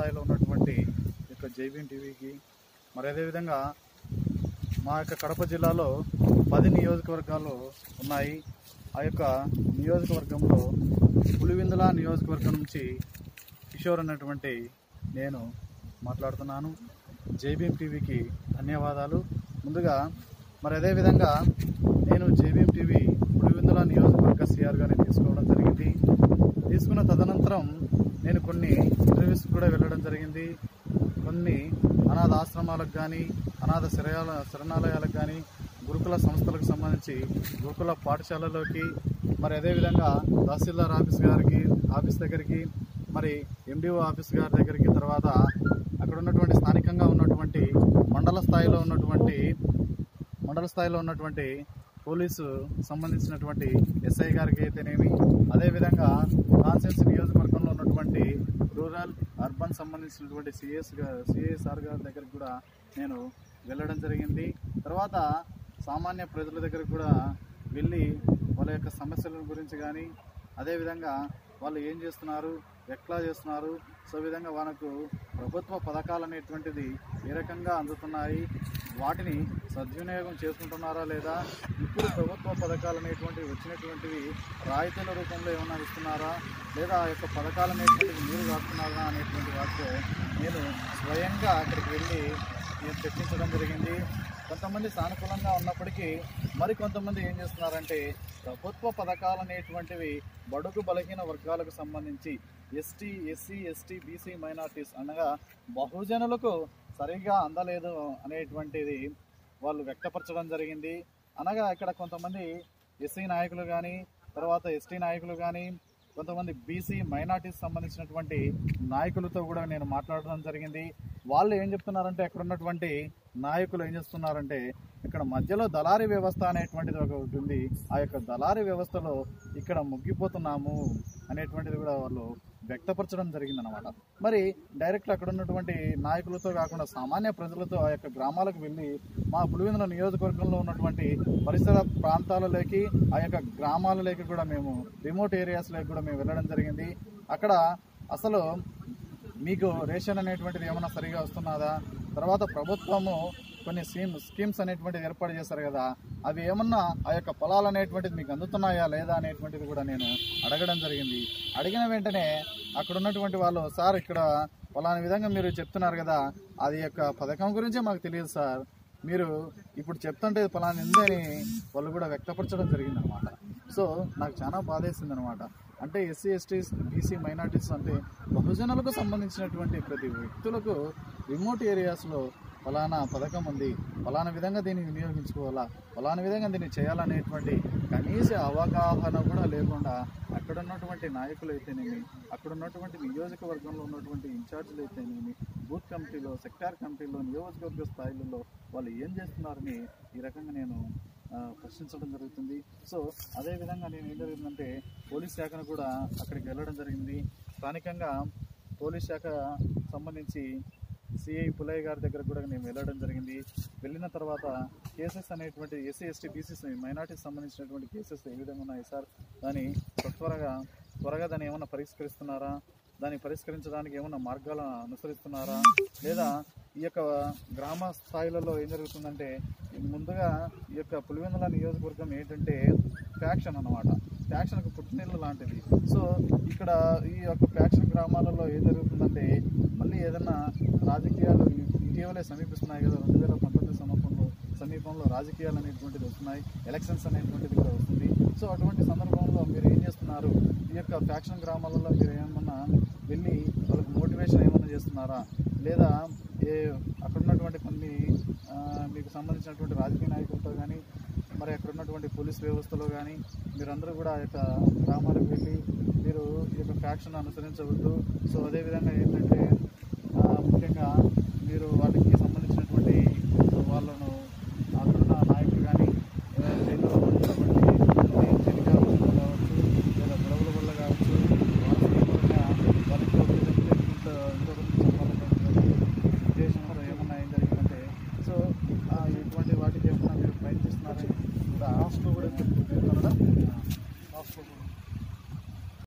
స్థాయిలో ఉన్నటువంటి ఈ యొక్క జైబీన్ టీవీకి మరి అదేవిధంగా మా యొక్క కడప జిల్లాలో పది నియోజకవర్గాలు ఉన్నాయి ఆ యొక్క నియోజకవర్గంలో పులివిందుల నియోజకవర్గం నుంచి కిషోర్ అన్నటువంటి నేను మాట్లాడుతున్నాను జేబీఎం టీవీకి ధన్యవాదాలు ముందుగా మరి అదేవిధంగా నేను జేబీఎం టీవీ పులివిందుల నియోజకవర్గ సిఆర్గానే తీసుకోవడం జరిగింది తీసుకున్న తదనంతరం నేను కొన్ని ఇంటర్వ్యూస్ కూడా వెళ్ళడం జరిగింది కొన్ని అనాథ ఆశ్రమాలకు కానీ అనాథ శరయాల శరణాలయాలకు కానీ గురుకుల సంస్థలకు సంబంధించి గురుకుల పాఠశాలలోకి మరి అదేవిధంగా తహసీల్దార్ ఆఫీస్ గారికి ఆఫీస్ దగ్గరికి మరి ఎండిఓ ఆఫీస్ గారి దగ్గరికి తర్వాత అక్కడ ఉన్నటువంటి స్థానికంగా ఉన్నటువంటి మండల స్థాయిలో ఉన్నటువంటి మండల స్థాయిలో ఉన్నటువంటి పోలీసు సంబంధించినటువంటి ఎస్ఐ గారికి అయితేనేమి అదేవిధంగా కాన్సెన్స్ నియోజకవర్గంలో ఉన్నటువంటి రూరల్ అర్బన్ సంబంధించినటువంటి సిఎస్ సిఎస్ఆర్ గారి దగ్గరికి కూడా నేను వెళ్ళడం జరిగింది తర్వాత సామాన్య ప్రజల దగ్గరికి కూడా వెళ్ళి వాళ్ళ యొక్క సమస్యల గురించి కానీ అదేవిధంగా వాళ్ళు ఏం చేస్తున్నారు ఎట్లా చేస్తున్నారు సో ఈ విధంగా మనకు ప్రభుత్వ పథకాలు అనేటువంటిది ఏ రకంగా అందుతున్నాయి వాటిని సద్వినియోగం చేసుకుంటున్నారా లేదా ఇప్పుడు ప్రభుత్వ పథకాలు అనేటువంటివి వచ్చినటువంటివి రాయితీల రూపంలో ఏమైనా ఇస్తున్నారా లేదా ఆ యొక్క పథకాలు అనేటువంటివి మీరు రాస్తున్నారా అనేటువంటి వాటితో నేను స్వయంగా అక్కడికి వెళ్ళి నేను చర్చించడం జరిగింది కొంతమంది సానుకూలంగా ఉన్నప్పటికీ మరి కొంతమంది ఏం చేస్తున్నారంటే ప్రభుత్వ పథకాలు అనేటువంటివి బడుగు బలహీన వర్గాలకు సంబంధించి ST SC ST BC minorities అనగా బహుజనులకు సరిగా అందలేదు అనేటువంటిది వాళ్ళు వ్యక్తపరచడం జరిగింది అనగా ఇక్కడ కొంతమంది ఎస్సీ నాయకులు కానీ తర్వాత ఎస్టీ నాయకులు కానీ కొంతమంది బీసీ మైనార్టీస్ సంబంధించినటువంటి నాయకులతో కూడా నేను మాట్లాడడం జరిగింది వాళ్ళు ఏం చెప్తున్నారంటే అక్కడ ఉన్నటువంటి నాయకులు ఏం చేస్తున్నారంటే ఇక్కడ మధ్యలో దళారీ వ్యవస్థ అనేటువంటిది ఒకటి ఉంది ఆ యొక్క దళారీ వ్యవస్థలో ఇక్కడ ముగ్గిపోతున్నాము అనేటువంటిది కూడా వాళ్ళు వ్యక్తపరచడం జరిగిందనమాట మరి డైరెక్ట్ అక్కడ ఉన్నటువంటి నాయకులతో కాకుండా సామాన్య ప్రజలతో ఆ యొక్క గ్రామాలకు వెళ్ళి మా పులివెందుల నియోజకవర్గంలో ఉన్నటువంటి పరిసర ప్రాంతాలలోకి ఆ యొక్క గ్రామాలలోకి కూడా మేము రిమోట్ ఏరియాస్లోకి కూడా మేము వెళ్ళడం జరిగింది అక్కడ అసలు మీకు రేషన్ అనేటువంటిది ఏమైనా సరిగా వస్తున్నదా తర్వాత ప్రభుత్వము కొన్ని స్కీమ్ స్కీమ్స్ అనేటువంటిది ఏర్పాటు చేశారు కదా అవి ఏమన్నా ఆ యొక్క పొలాలు అనేటువంటిది మీకు అందుతున్నాయా లేదా అనేటువంటిది కూడా నేను అడగడం జరిగింది అడిగిన వెంటనే అక్కడ ఉన్నటువంటి వాళ్ళు సార్ ఇక్కడ ఫలానా విధంగా మీరు చెప్తున్నారు కదా అది యొక్క పథకం గురించి మాకు తెలియదు సార్ మీరు ఇప్పుడు చెప్తుంటే ఫలానా ఉంది అని వాళ్ళు కూడా వ్యక్తపరచడం జరిగిందనమాట సో నాకు చాలా బాధేసింది అనమాట అంటే ఎస్సీ ఎస్టీస్ బీసీ మైనార్టీస్ అంటే బహుజనులకు సంబంధించినటువంటి ప్రతి వ్యక్తులకు రిమోట్ ఏరియాస్లో ఫలానా పథకం ఉంది ఫలానా విధంగా దీన్ని వినియోగించుకోవాలా ఫలానా విధంగా దీన్ని చేయాలనేటువంటి కనీస అవగాహన కూడా లేకుండా అక్కడ ఉన్నటువంటి నాయకులు అయితేనేమి అక్కడ ఉన్నటువంటి నియోజకవర్గంలో ఉన్నటువంటి ఇన్ఛార్జీలు అయితేనేమి బూత్ కమిటీలో సెక్టార్ కమిటీలో నియోజకవర్గ స్థాయిలలో వాళ్ళు ఏం చేస్తున్నారని ఈ రకంగా నేను ఆ, ప్రశ్నించడం జరుగుతుంది సో అదేవిధంగా నేను ఏం జరిగిందంటే పోలీస్ శాఖను కూడా అక్కడికి వెళ్ళడం జరిగింది స్థానికంగా పోలీస్ శాఖ సంబంధించి సిఐ పులయ్య గారి దగ్గర కూడా నేను వెళ్ళడం జరిగింది వెళ్ళిన తర్వాత కేసెస్ అనేటువంటి ఎస్సీ ఎస్టీ బీసీస్ మైనార్టీకి సంబంధించినటువంటి కేసెస్ ఏ విధంగా ఉన్నాయి సార్ దాన్ని త్వరగా త్వరగా దాన్ని ఏమైనా పరిష్కరిస్తున్నారా దాన్ని పరిష్కరించడానికి ఏమైనా మార్గాలు అనుసరిస్తున్నారా లేదా ఈ యొక్క గ్రామ స్థాయిలలో ఏం జరుగుతుందంటే ముందుగా ఈ యొక్క పులివెందుల నియోజకవర్గం ఏంటంటే ఫ్యాక్షన్ అన్నమాట ఫ్యాక్షన్కి పుట్టినీళ్ళు లాంటిది సో ఇక్కడ ఈ యొక్క ఫ్యాక్షన్ గ్రామాలలో ఏం జరుగుతుందంటే మళ్ళీ ఏదైనా రాజకీయాలు ఇటీవలే సమీపిస్తున్నాయి కదా రెండు వేల పంతొమ్మిది సమీపంలో సమీపంలో రాజకీయాలు అనేటువంటిది వస్తున్నాయి ఎలక్షన్స్ అనేటువంటిది కూడా వస్తుంది సో అటువంటి సందర్భంలో మీరు ఏం చేస్తున్నారు ఈ యొక్క ఫ్యాక్షన్ గ్రామాలలో మీరు ఏమన్నా వెళ్ళి వాళ్ళకి మోటివేషన్ ఏమన్నా చేస్తున్నారా లేదా ఏ అక్కడ ఉన్నటువంటి కొన్ని ఆ, మీకు సంబంధించినటువంటి రాజకీయ నాయకులతో కానీ మరి అక్కడ ఉన్నటువంటి పోలీస్ వ్యవస్థలో కానీ మీరందరూ కూడా ఆ యొక్క గ్రామాలకు వెళ్ళి మీరు ఈ యొక్క ఫ్యాక్షన్ అనుసరించవద్దు సో అదేవిధంగా ఏంటంటే ఆ, ముఖ్యంగా మీరు వాళ్ళకి